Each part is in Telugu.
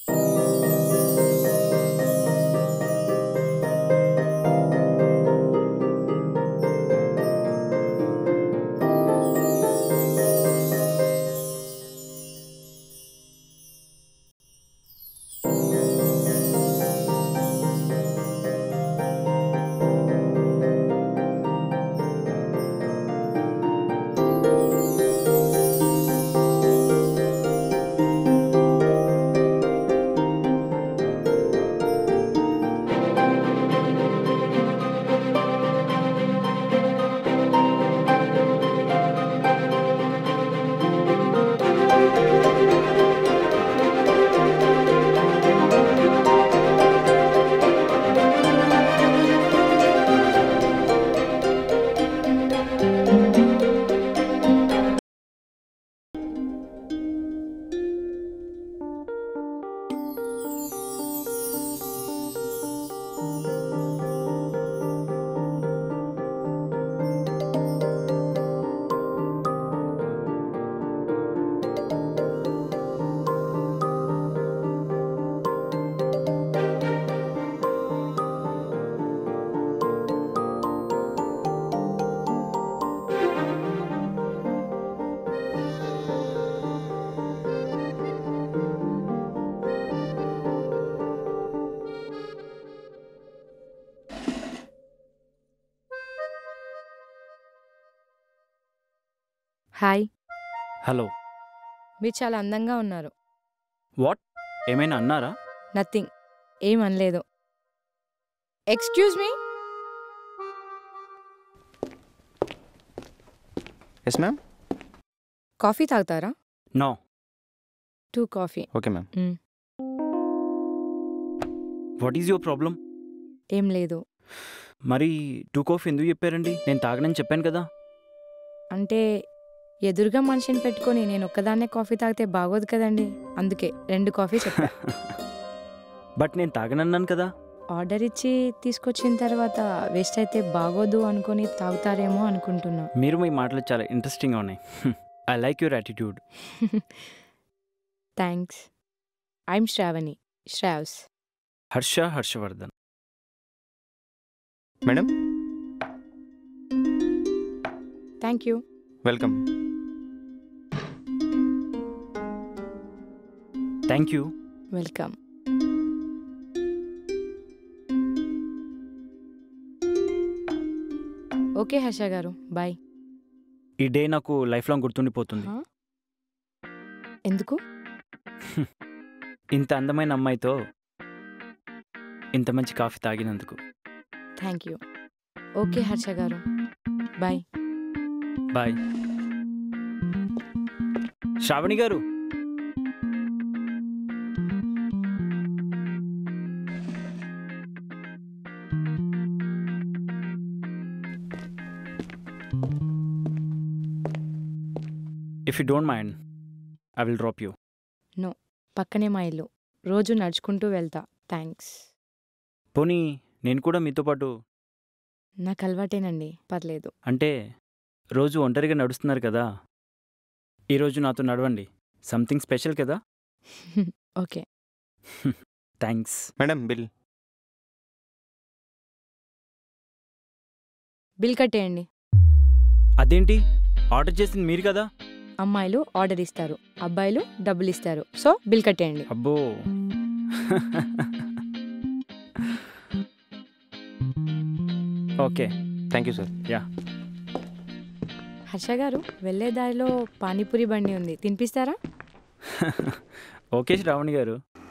హాయ్ హలో మీరు చాలా అందంగా ఉన్నారు వాట్ ఏమైనా అన్నారా నథింగ్ ఏం అనలేదు excuse me yes ma'am coffee తాగుతారా no two coffee okay ma'am what is your problem ఏం లేదు మరి టూ కాఫీ ఎందుకు చెప్పారండి నేను తాగనని చెప్పాను కదా అంటే ఎదురుగా మనిషిని పెట్టుకొని నేను ఒక్కదాన్నే కాఫీ తాగితే బాగోదు కదండి అందుకే రెండు కాఫీ చెప్పా బట్ నేను తాగనన్నాను కదా ఆర్డర్ ఇచ్చి తీసుకొచ్చిన తర్వాత వేస్ట్ అయితే బాగోదు అనుకొని తాగుతారేమో అనుకుంటున్నా మీరు మీ మాటలు చాలా ఇంట్రెస్టింగ్గా ఉన్నాయి I like your attitude thanks I'm Sravani Sravs Harsha Harshavardhan madam thank you welcome thank you welcome okay Harsha గారు బాయ్ ఈ డే నాకు లైఫ్ లాంగ్ గుర్తుండిపోతుంది Huh? ఎందుకు ఇంత అందమైన అమ్మాయితో ఇంత మంచి కాఫీ తాగినందుకు థ్యాంక్ యూ ఓకే హర్ష గారు బాయ్ బాయ్ శ్రావణి గారు if you don't mind I will drop you పక్కనే మా ఇల్లు రోజు నడుచుకుంటూ వెళ్తా థ్యాంక్స్ పోనీ నేను కూడా మీతో పాటు నాకు అలవాటేనండి పర్లేదు అంటే రోజు ఒంటరిగా నడుస్తున్నారు కదా ఈరోజు నాతో నడవండి సంథింగ్ స్పెషల్ కదా okay thanks madam bill bill కట్టేయండి అదేంటి ఆర్డర్ చేసింది మీరు కదా అమ్మాయిలు ఆర్డర్ ఇస్తారు అబ్బాయిలు డబ్బులు ఇస్తారు సో బిల్ కట్టేయండి అబ్బో okay thank you sir Harsha గారు వెళ్ళే దారిలో పానీపూరి బండి ఉంది తినిపిస్తారా ఓకే శ్రావణి గారు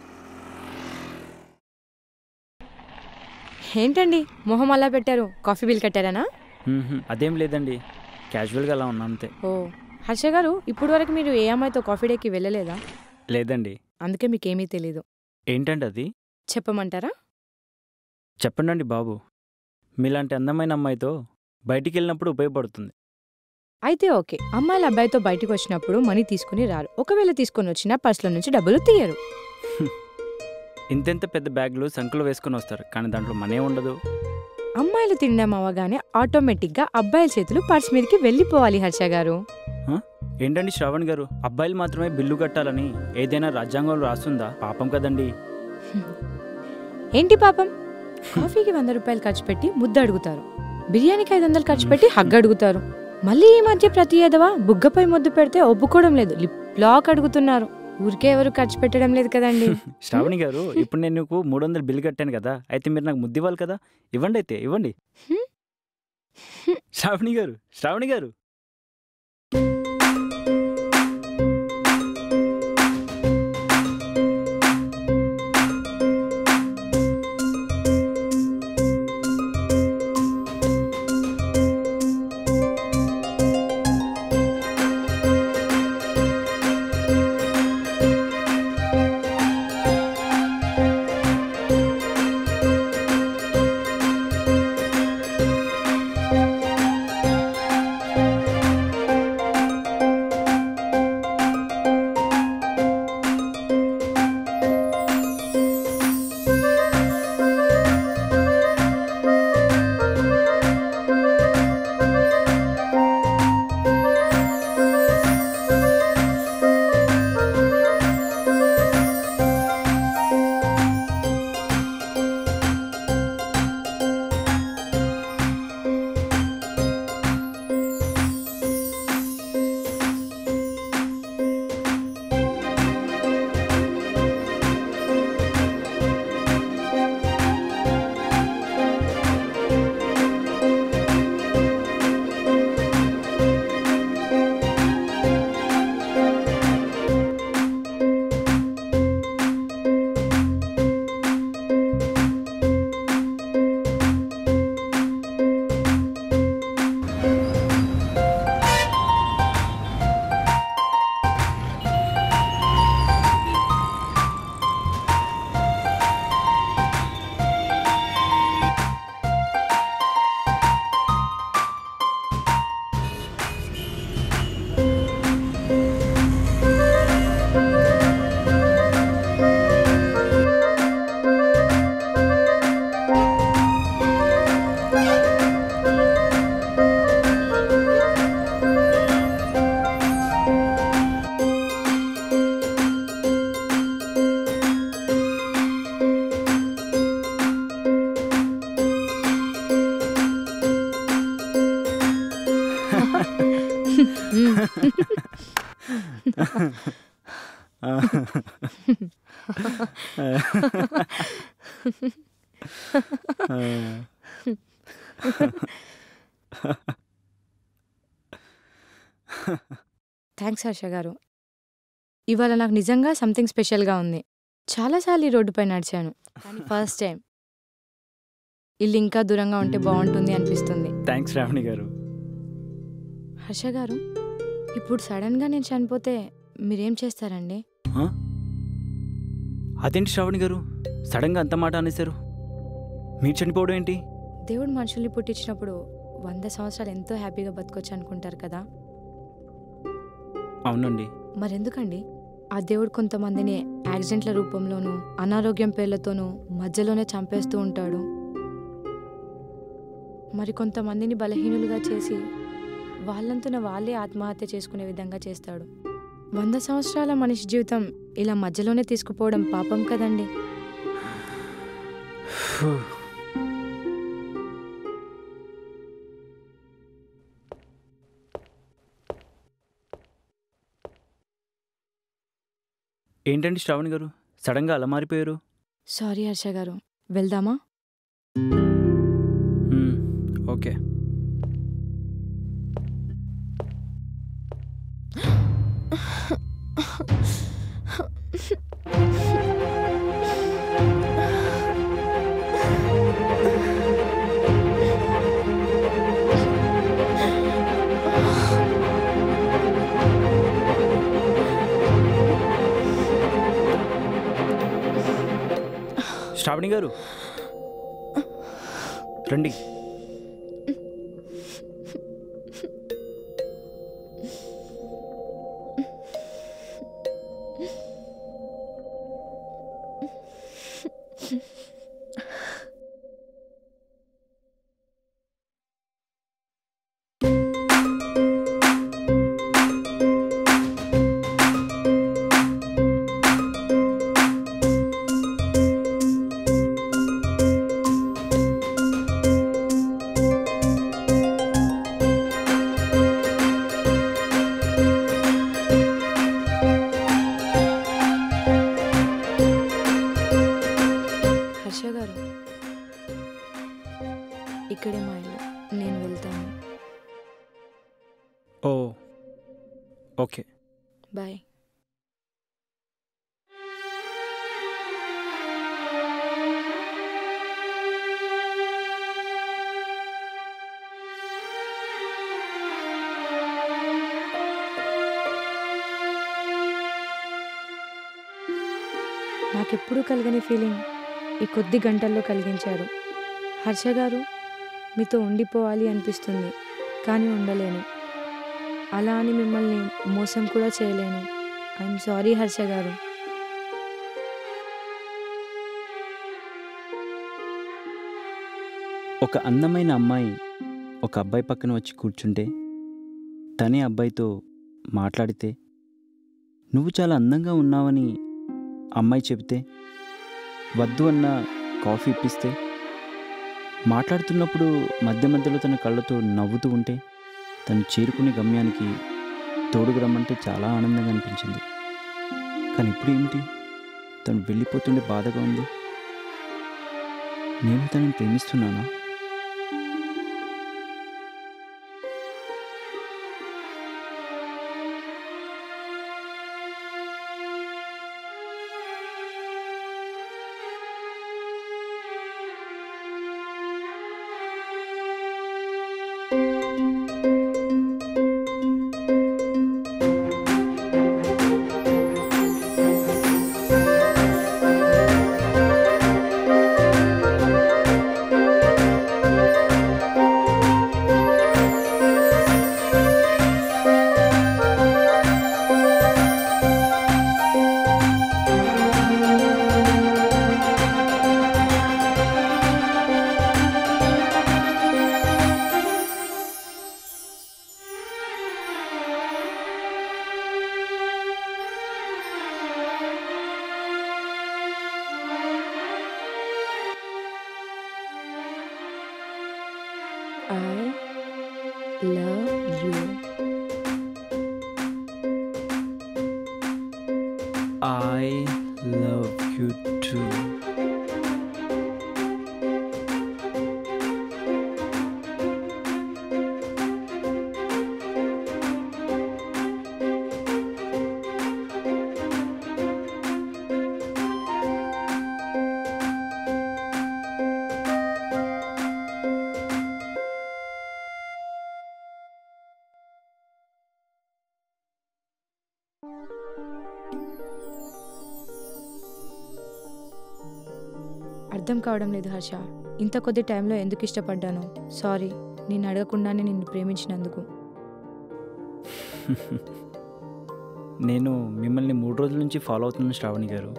ఏంటండి మొహం అలా పెట్టారు కాఫీ బిల్ కట్టారనా మ్మ్హ్మ్. అదేం లేదండి క్యాజువల్గా అలా ఉన్నా అంతే ఓ హర్ష గారు ఇప్పుడు వరకు మీరు ఏ అమ్మాయితో కాఫీ డేకి వెళ్ళలేదా లేదండి అందుకే మీకేమీ తెలీదు ఏంటండి అది చెప్పమంటారా చెప్పండి బాబు మీలాంటి అందమైన అమ్మాయితో బయటికి వెళ్ళినప్పుడు ఉపయోగపడుతుంది అయితే ఓకే అమ్మాయిలు అబ్బాయితో బయటకు వచ్చినప్పుడు మనీ తీసుకుని రారు ఒకవేళ తీసుకొని వచ్చినా పర్సులో నుంచి డబ్బులు తీయరు ఇంతెంత పెద్ద బ్యాగులు సంకులు వేసుకొని వస్తారు కానీ దాంట్లో మనే ఉండదు అమ్మాయిలు తినడం అవ్వగానే ఆటోమేటిక్గా అబ్బాయిల చేతులు పర్స్ మీదకి వెళ్ళిపోవాలి హర్ష గారు ఏంటండి శ్రావణ్ గారు అబ్బాయిలు మాత్రమే బిల్లు కట్టాలని ఏదైనా రాజ్యాంగంలో రాస్తుందా పాపం కదండి ఏంటి పాపం కాఫీకి వంద రూపాయలు ఖర్చు పెట్టి ముద్ద అడుగుతారు బిర్యానీకి ఐదు వందలు ఖర్చు పెట్టి హగ్ అడుగుతారు మళ్ళీ ఈ మధ్య ప్రతి ఏదవా బుగ్గపై ముద్దు పెడితే ఒప్పుకోవడం లేదు లిప్ లాక్ అడుగుతున్నారు ఊరికే ఎవరు ఖర్చు పెట్టడం లేదు కదండి శ్రావణి గారు ఇప్పుడు నేను నీకు మూడు వందలు బిల్లు కట్టాను కదా అయితే మీరు నాకు ముద్దు ఇవ్వాలి కదా ఇవ్వండి అయితే ఇవ్వండి హ్మ్. శ్రావణి గారు శ్రావణి గారు థ్యాంక్స్ హర్ష గారు ఇవాళ నాకు నిజంగా సంథింగ్ స్పెషల్గా ఉంది చాలాసార్లు ఈ రోడ్డుపై నడిచాను కానీ ఫస్ట్ టైం ఇల్లు ఇంకా దూరంగా ఉంటే బాగుంటుంది అనిపిస్తుంది థ్యాంక్స్ రావణి గారు హర్ష గారు ఇప్పుడు సడన్గా నేను చనిపోతే మీరేం చేస్తారండి ఆ? అదేంటి శ్రావణి గారు సడన్గా అంత మాట అనేశారు మీరు చనిపోవడం ఏంటి దేవుడు మనుషుల్ని పుట్టించినప్పుడు వంద సంవత్సరాలు ఎంతో హ్యాపీగా బతకొచ్చు అనుకుంటారు కదా అవునండి మరెందుకండి ఆ దేవుడు కొంతమందిని యాక్సిడెంట్ల రూపంలోనూ అనారోగ్యం పేర్లతోనూ మధ్యలోనే చంపేస్తూ ఉంటాడు మరి కొంతమందిని బలహీనులుగా చేసి వాళ్ళంతున వాళ్ళే ఆత్మహత్య చేసుకునే విధంగా చేస్తాడు వంద సంవత్సరాల మనిషి జీవితం ఇలా మధ్యలోనే తీసుకుపోవడం పాపం కదండి ఫు. ఏంటండి శ్రావణి గారు సడన్గా అలా మారిపోయారు సారీ హర్ష గారు వెళ్దామా మ్మ్, ఓకే శ్రావణి గారు రండి ఓకే బాయ్ నాకెప్పుడూ కలగని ఫీలింగ్ ఈ కొద్ది గంటల్లో కలిగించారు హర్ష గారు మీతో ఉండిపోవాలి అనిపిస్తుంది కానీ ఉండలేను అలా అని మిమ్మల్ని మోసం కూడా చేయలేను ఐఎమ్ సారీ హర్ష గారు ఒక అందమైన అమ్మాయి ఒక అబ్బాయి పక్కన వచ్చి కూర్చుంటే తనే అబ్బాయితో మాట్లాడితే నువ్వు చాలా అందంగా ఉన్నావని అమ్మాయి చెబితే వద్దు అన్న కాఫీ ఇప్పిస్తే మాట్లాడుతున్నప్పుడు మధ్య మధ్యలో తన కళ్ళతో నవ్వుతూ ఉంటే తను చేరుకునే గమ్యానికి తోడుకు రమ్మంటే చాలా ఆనందంగా అనిపించింది కానీ ఇప్పుడు ఏమిటి తను వెళ్ళిపోతుండే బాధగా ఉంది నేను తనని ప్రేమిస్తున్నానా I love you. I love you too. అర్థం కావడం లేదు హర్ష ఇంత కొద్ది టైంలో ఎందుకు ఇష్టపడ్డాను సారీ నేను అడగకుండానే నిన్ను ప్రేమించినందుకు నేను మిమ్మల్ని మూడు రోజుల నుంచి ఫాలో అవుతున్నాను శ్రావణి గారు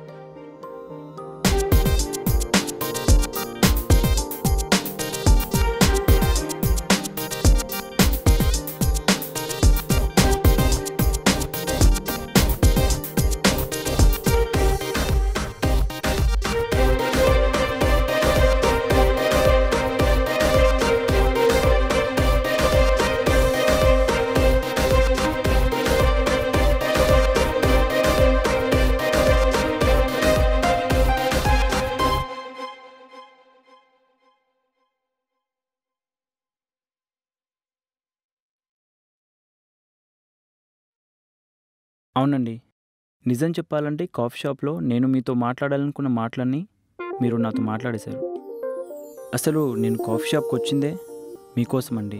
అవునండి నిజం చెప్పాలంటే కాఫీ షాప్లో నేను మీతో మాట్లాడాలనుకున్న మాటలన్నీ మీరు నాతో మాట్లాడేశారు అసలు నేను కాఫీ షాప్కి వచ్చిందే మీకోసం అండి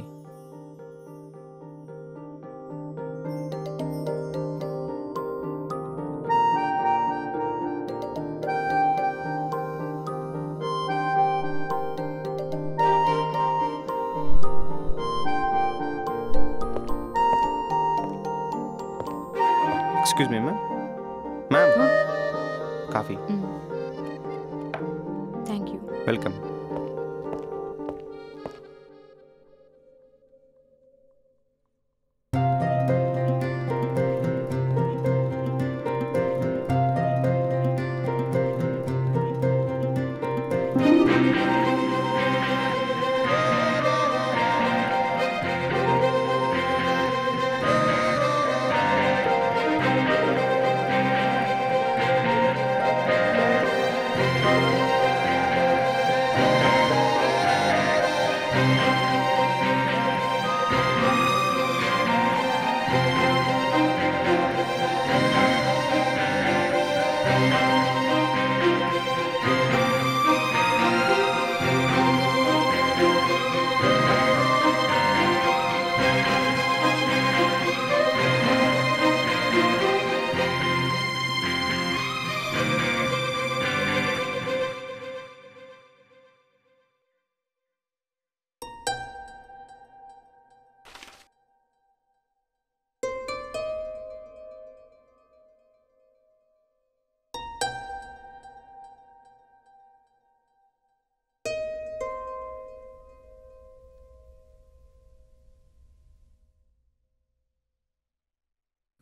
excuse me ma'am ma'am coffee thank you welcome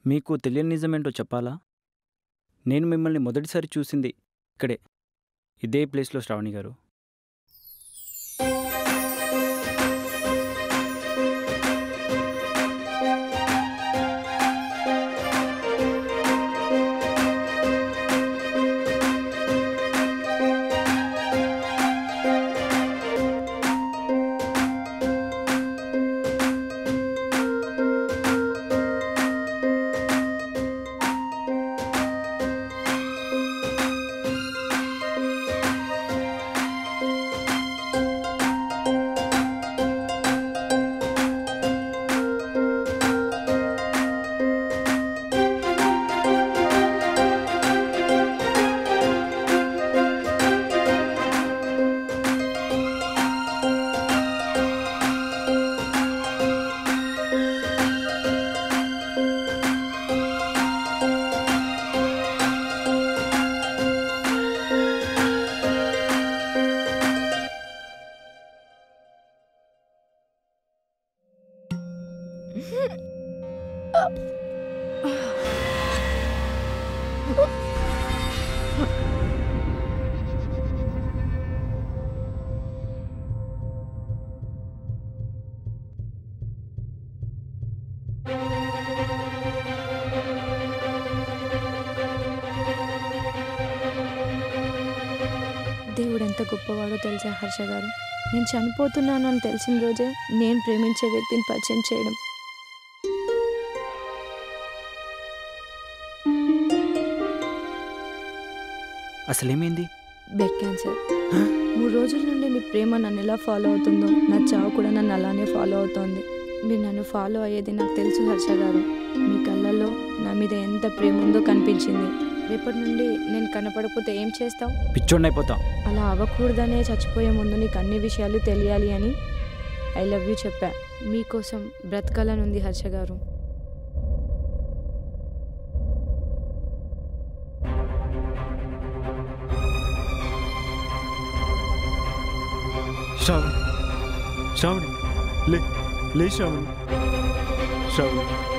మీకు తెలియని నిజమేంటో చెప్పాలా నేను మిమ్మల్ని మొదటిసారి చూసింది ఇక్కడే ఇదే ప్లేస్లో శ్రావణి గారు దేవుడు ఎంత గొప్పవాడో తెలుసా హర్ష గారు నేను చనిపోతున్నాను అని తెలిసిన రోజే నేను ప్రేమించే వ్యక్తిని పరిచయం చేయడం అసలేమైంది బ్లడ్ క్యాన్సర్ మూడు రోజుల నుండి నీ ప్రేమ నన్ను ఎలా ఫాలో అవుతుందో నా చావు కూడా నన్ను అలానే ఫాలో అవుతోంది మీరు నన్ను ఫాలో అయ్యేది నాకు తెలుసు హర్ష గారు మీ కళ్ళల్లో నా మీద ఎంత ప్రేమ ఉందో కనిపించింది రేపటి నుండి నేను కనపడకపోతే ఏం చేస్తావు పిచ్చోడిని అయిపోతాం అలా అవ్వకూడదనే చచ్చిపోయే ముందు నీకు అన్ని విషయాలు తెలియాలి అని ఐ లవ్ యూ చెప్పా మీకోసం బ్రతకాలనుంది హర్ష గారు శ్రావణి శ్రావణి లే లే శ్రావణి శ్రావణి